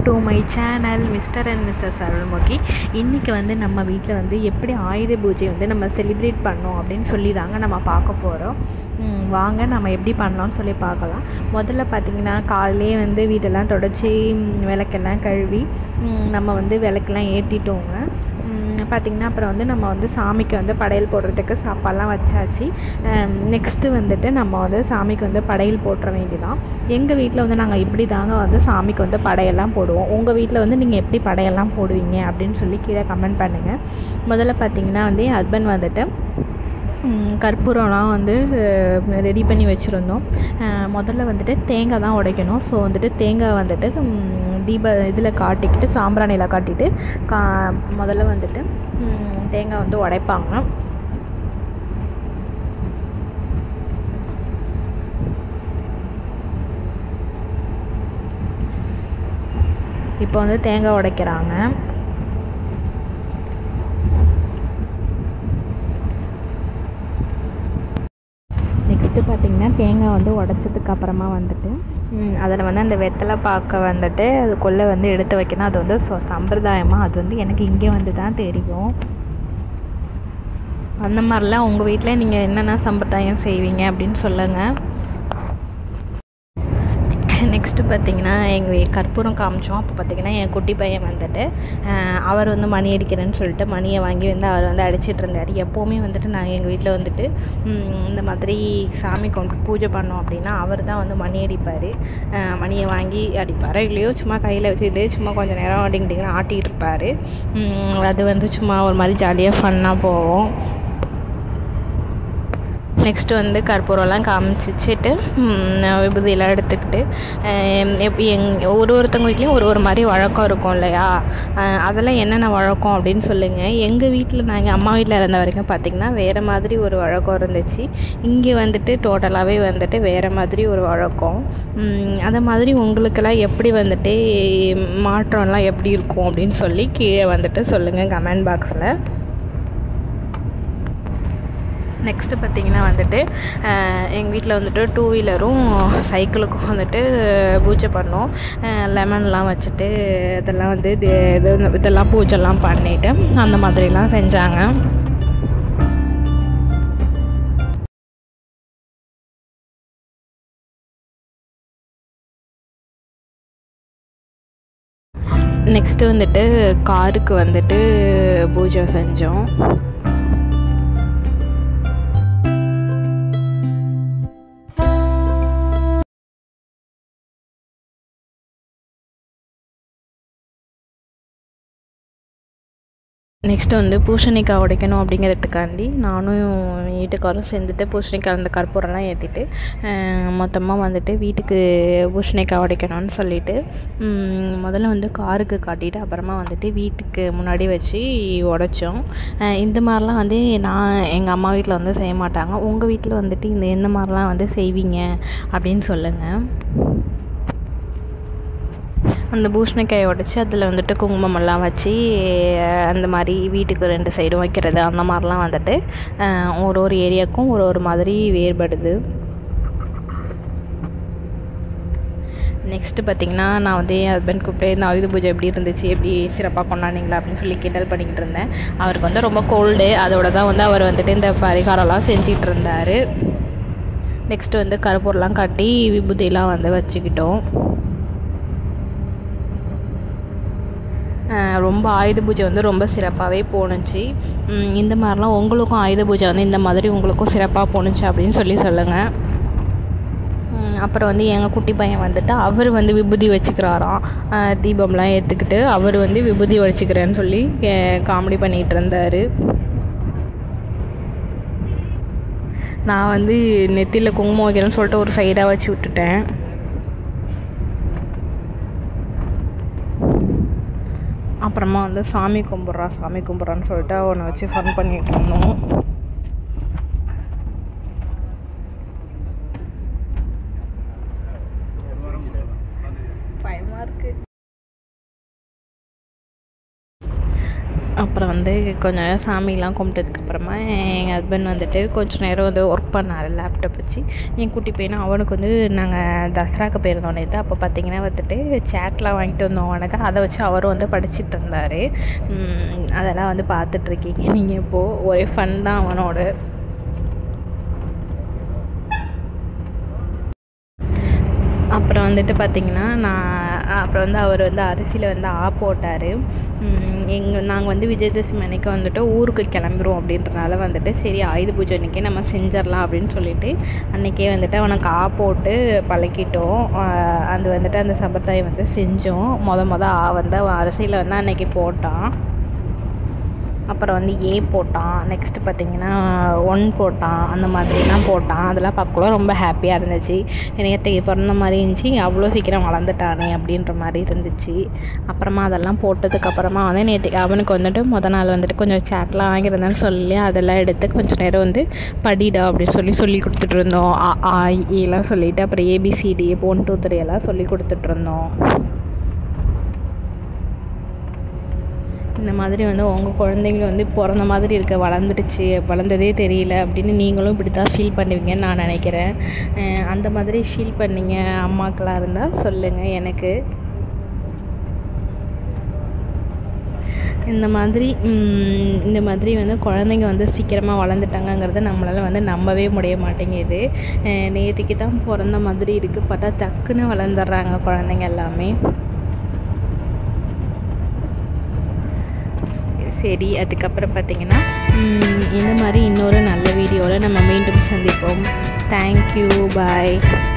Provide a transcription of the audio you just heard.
to my channel mister and missus Arulmugi இன்றைக்கி வந்து நம்ம வீட்டில் வந்து எப்படி ஆயுத பூஜை வந்து நம்ம செலிப்ரேட் பண்ணோம் அப்படின்னு சொல்லி தாங்க நம்ம பார்க்க போகிறோம் வாங்க நம்ம எப்படி பண்ணோம்னு சொல்லி பார்க்கலாம் முதல்ல பார்த்திங்கன்னா காலையிலே வந்து வீட்டெல்லாம் தொடச்சி விளக்கெல்லாம் கழுவி ம், நம்ம வந்து விளக்கெல்லாம் ஏற்றிட்டோங்க பார்த்திங்கன்னா அப்புறம் வந்து நம்ம வந்து சாமிக்கு வந்து படையல் போடுறதுக்கு சாப்பாடெலாம் வச்சாச்சு நெக்ஸ்ட்டு வந்துட்டு நம்ம வந்து சாமிக்கு வந்து படையல் போட்டுற வேண்டியதான் எங்கள் வீட்டில் வந்து நாங்கள் இப்படி தாங்க வந்து சாமிக்கு வந்து படையெல்லாம் போடுவோம் உங்கள் வீட்டில் வந்து நீங்கள் எப்படி படையெல்லாம் போடுவீங்க அப்படின்னு சொல்லி கீழே கமெண்ட் பண்ணுங்கள் முதல்ல பார்த்திங்கன்னா வந்து என் ஹஸ்பண்ட் வந்துட்டு ம், கற்பூரம்லாம் வந்து ரெடி பண்ணி வச்சுருந்தோம் அஹ், முதல்ல வந்துட்டு தேங்காய் தான் உடைக்கணும் ஸோ வந்துட்டு தேங்காய் வந்துட்டு ம், தீப இதில் காட்டிக்கிட்டு சாம்பிராணியில் காட்டிட்டு கா முதல்ல வந்துட்டு ம், தேங்காய் வந்து உடைப்பாங்க இப்போ வந்து தேங்காய் உடைக்கிறாங்க நெக்ஸ்ட்டு பார்த்திங்கன்னா தேங்காய் வந்து உடச்சதுக்கு அப்புறமா வந்துட்டு அதில் வந்து அந்த வெத்தலை பாக்க வந்துட்டு அதுக்குள்ளே வந்து எடுத்து வைக்கணும் அது வந்து சொ- சம்பிரதாயமாக அது வந்து எனக்கு இங்கே வந்து தான் தெரியும் அந்த மாதிரிலாம் உங்கள் வீட்டில் நீங்கள் என்னென்ன சம்பிரதாயம் செய்வீங்க அப்படின்னு சொல்லுங்கள் நெக்ஸ்ட்டு பார்த்தீங்கன்னா எங்கள் கற்பூரம் காமிச்சோம் அப்போ பார்த்தீங்கன்னா என் குட்டி பையன் வந்துட்டு அஹ், அவர் வந்து மணி அடிக்கிறேன்னு சொல்லிட்டு மணியை வாங்கி வந்து அவர் வந்து அடிச்சிட்டு இருந்தார் எப்போவுமே வந்துட்டு நாங்கள் எங்கள் வீட்டில் வந்துட்டு ம், இந்த மாதிரி சாமி கொண்டு பூஜை பண்ணோம் அப்படின்னா அவர் தான் வந்து மணி அடிப்பார் மணியை வாங்கி அடிப்பார் இல்லையோ சும்மா கையில் வச்சுட்டு சும்மா கொஞ்சம் நேரம் டிங் டிங்னு ஆட்டிகிட்டு இருப்பார் அது வந்து சும்மா ஒரு மாதிரி ஜாலியாக ஃபன்னாக போவோம் நெக்ஸ்ட்டு வந்து கற்பூரம்லாம் காமிச்சிட்டு ம், விபூதியெல்லாம் எடுத்துக்கிட்டு அஹ், எப் எங் ஒரு ஒருத்தவங்க வீட்லேயும் ஒரு ஒரு மாதிரி வழக்கம் இருக்கும் இல்லையா அஹ், அதெல்லாம் என்னென்ன வழக்கம் அப்படின்னு சொல்லுங்கள் எங்கள் வீட்டில் நாங்கள் அம்மா வீட்டில் இருந்த வரைக்கும் பார்த்திங்கன்னா வேறு மாதிரி ஒரு வழக்கம் இருந்துச்சு இங்கே வந்துட்டு டோட்டலாகவே வந்துட்டு வேறு மாதிரி ஒரு வழக்கம் ம், அந்த மாதிரி உங்களுக்கெல்லாம் எப்படி வந்துட்டு மாற்றம்லாம் எப்படி இருக்கும் அப்படின்னு சொல்லி கீழே வந்துட்டு சொல்லுங்கள் கமெண்ட் பாக்ஸில் நெக்ஸ்ட்டு பார்த்தீங்கன்னா வந்துட்டு எங்கள் வீட்டில் வந்துட்டு டூ வீலரும் சைக்கிளுக்கும் வந்துட்டு பூஜை பண்ணோம் லெமன்லாம் வச்சுட்டு இதெல்லாம் வந்து இது இது- இதெல்லாம் பூஜைலாம் பண்ணிட்டு அந்த மாதிரிலாம் செஞ்சாங்க நெக்ஸ்ட்டு வந்துட்டு காருக்கு வந்துட்டு பூஜை செஞ்சோம் நெக்ஸ்ட்டு வந்து பூசணிக்காய் உடைக்கணும் அப்படிங்கிறதுக்காண்டி நானும் என் வீட்டுக்காரும் சேர்ந்துட்டு பூசணிக்காய் அந்த கற்பூரம்லாம் ஏற்றிட்டு மொத்தமாக வந்துட்டு வீட்டுக்கு பூசணிக்காய் உடைக்கணும்னு சொல்லிட்டு ம், முதல்ல வந்து காருக்கு காட்டிட்டு அப்புறமா வந்துட்டு வீட்டுக்கு முன்னாடி வச்சு உடைச்சோம் அஹ் இந்த மாதிரிலாம் வந்து நான் எங்கள் அம்மா வீட்டில் வந்து செய்ய மாட்டாங்க உங்கள் வீட்டில் வந்துட்டு இந்த எந்த மாதிரிலாம் வந்து செய்வீங்க அப்படின்னு சொல்லுங்கள் அந்த பூசணிக்காயை உடச்சி அதில் வந்துட்டு குங்குமமெல்லாம் வச்சு அஹ், அந்த மாதிரி வீட்டுக்கு ரெண்டு சைடும் வைக்கிறது அந்த மாதிரிலாம் வந்துட்டு அஹ், ஒரு ஒரு ஏரியாவுக்கும் ஒரு ஒரு மாதிரி வேறுபடுது நெக்ஸ்ட்டு பார்த்தீங்கன்னா நான் வந்து என் ஹஸ்பண்ட் கூப்பிட்டு இந்த ஆயுத பூஜை எப்படி இருந்துச்சு எப்படி சிறப்பாக கொண்டாடிங்களா அப்படின்னு சொல்லி கிண்டல் பண்ணிக்கிட்டு இருந்தேன் அவருக்கு வந்து ரொம்ப கோல்டு அதோட தான் வந்து அவர் வந்துட்டு இந்த பரிகாரம்லாம் செஞ்சிகிட்டு இருந்தார் நெக்ஸ்ட்டு வந்து கருப்பூர்லாம் காட்டி விபூதியெல்லாம் வந்து வச்சுக்கிட்டோம் அஹ் ரொம்ப ஆயுத பூஜை வந்து ரொம்ப சிறப்பாகவே போணுச்சு உம் இந்த மாதிரிலாம் உங்களுக்கும் ஆயுத பூஜை வந்து இந்த மாதிரி உங்களுக்கும் சிறப்பாக போணுச்சு அப்படின்னு சொல்லி சொல்லுங்கள் உம் அப்புறம் வந்து எங்கள் குட்டி பையன் வந்துட்டு அவர் வந்து விபூதி வச்சுக்கிறாராம் அஹ் தீபம்லாம் ஏற்றுக்கிட்டு அவர் வந்து விபூதி வச்சுக்கிறேன்னு சொல்லி காமெடி பண்ணிகிட்டு இருந்தார் நான் வந்து நெத்தியில் குங்குமம் வைக்கிறேன்னு சொல்லிட்டு ஒரு சைடாக வச்சு விட்டுட்டேன் அப்புறமா வந்து சாமி கும்பிட்றா சாமி கும்பிட்றான்னு சொல்லிட்டு அவனை வச்சு ஃபன் பண்ணிட்டு இருந்தோம் பயமாக இருக்கு அப்புறம் வந்து வந்து கொஞ்ச நேரம் சாமிலாம் கும்பிட்டதுக்கப்புறமா எங்கள் ஹஸ்பண்ட் வந்துட்டு கொஞ்ச நேரம் வந்து ஒர்க் பண்ணார் லேப்டாப் வச்சு என் குட்டி பையனும் அவனுக்கு வந்து நாங்கள் தசராக்கு போயிருந்தோம் நேற்று அப்போ பார்த்தீங்கன்னா வந்துட்டு சேட்லாம் வாங்கிட்டு வந்தோம் அவனுக்கு அதை வச்சு அவரும் வந்து படிச்சுட்டு இருந்தார் அதெல்லாம் வந்து பார்த்துட்ருக்கீங்க நீங்கள் இப்போது ஒரே ஃபன் தான் அவனோட அப்புறம் வந்துட்டு பார்த்திங்கன்னா நான் அப்புறம் வந்து அவர் வந்து அரிசியில் வந்து ஆ போட்டார் எங்கள் நாங்கள் வந்து விஜயதசமி அன்னைக்கு வந்துட்டு ஊருக்கு கிளம்பிடுவோம் அப்படின்றனால வந்துட்டு சரி ஆயுத பூஜை அன்றைக்கி நம்ம செஞ்சிடலாம் அப்படின்னு சொல்லிட்டு அன்றைக்கே வந்துட்டு அவனுக்கு ஆ போட்டு பழக்கிட்டோம் அது வந்துட்டு அந்த சம்பத்தாயை வந்து செஞ்சோம் மொத மொதல் ஆ வந்து அவன் அரிசியில் வந்து அன்றைக்கி போட்டான் அப்புறம் வந்து ஏ போட்டான் நெக்ஸ்ட்டு பார்த்திங்கன்னா ஒன் போட்டான் அந்த மாதிரிலாம் போட்டான் அதெல்லாம் பார்க்கக்குள்ள ரொம்ப ஹாப்பியாக இருந்துச்சு நேற்றுக்கு பிறந்த மாதிரி இருந்துச்சு அவ்வளோ சீக்கிரம் வளர்ந்துட்டானே அப்படின்ற மாதிரி இருந்துச்சு அப்புறமா அதெல்லாம் போட்டதுக்கப்புறமா வந்து நேற்று அவனுக்கு வந்துட்டு முத நாள் வந்துட்டு கொஞ்சம் சேட்லாம் வாங்கியிருந்தேன்னு சொல்லி அதெல்லாம் எடுத்து கொஞ்சம் நேரம் வந்து படிடா அப்படின்னு சொல்லி சொல்லி கொடுத்துட்டு இருந்தோம் ஆ ஆ எல்லாம் சொல்லிவிட்டு அப்புறம் ஏபிசிடி ஒன் டூ த்ரீ எல்லாம் சொல்லி கொடுத்துட்ருந்தோம் இந்த மாதிரி வந்து உங்கள் குழந்தைங்களும் வந்து பிறந்த மாதிரி இருக்க வளர்ந்துடுச்சு வளர்ந்ததே தெரியல அப்படின்னு நீங்களும் இப்படி தான் ஃபீல் பண்ணுவீங்கன்னு நான் நினைக்கிறேன் அந்த மாதிரி ஃபீல் பண்ணிங்க அம்மாக்களாக இருந்தால் சொல்லுங்கள் எனக்கு இந்த மாதிரி இந்த மாதிரி வந்து குழந்தைங்க வந்து சீக்கிரமாக வளர்ந்துட்டாங்கங்கிறத நம்மளால் வந்து நம்பவே முடிய மாட்டேங்குது நேற்றுக்கு தான் பிறந்த மாதிரி இருக்குது பார்த்தா டக்குன்னு வளர்ந்துடுறாங்க குழந்தைங்க எல்லாமே சரி அதுக்கப்புறம் பார்த்திங்கன்னா இந்த மாதிரி இன்னொரு நல்ல வீடியோவில் நம்ம மீண்டும் சந்திப்போம் தேங்க்யூ பாய்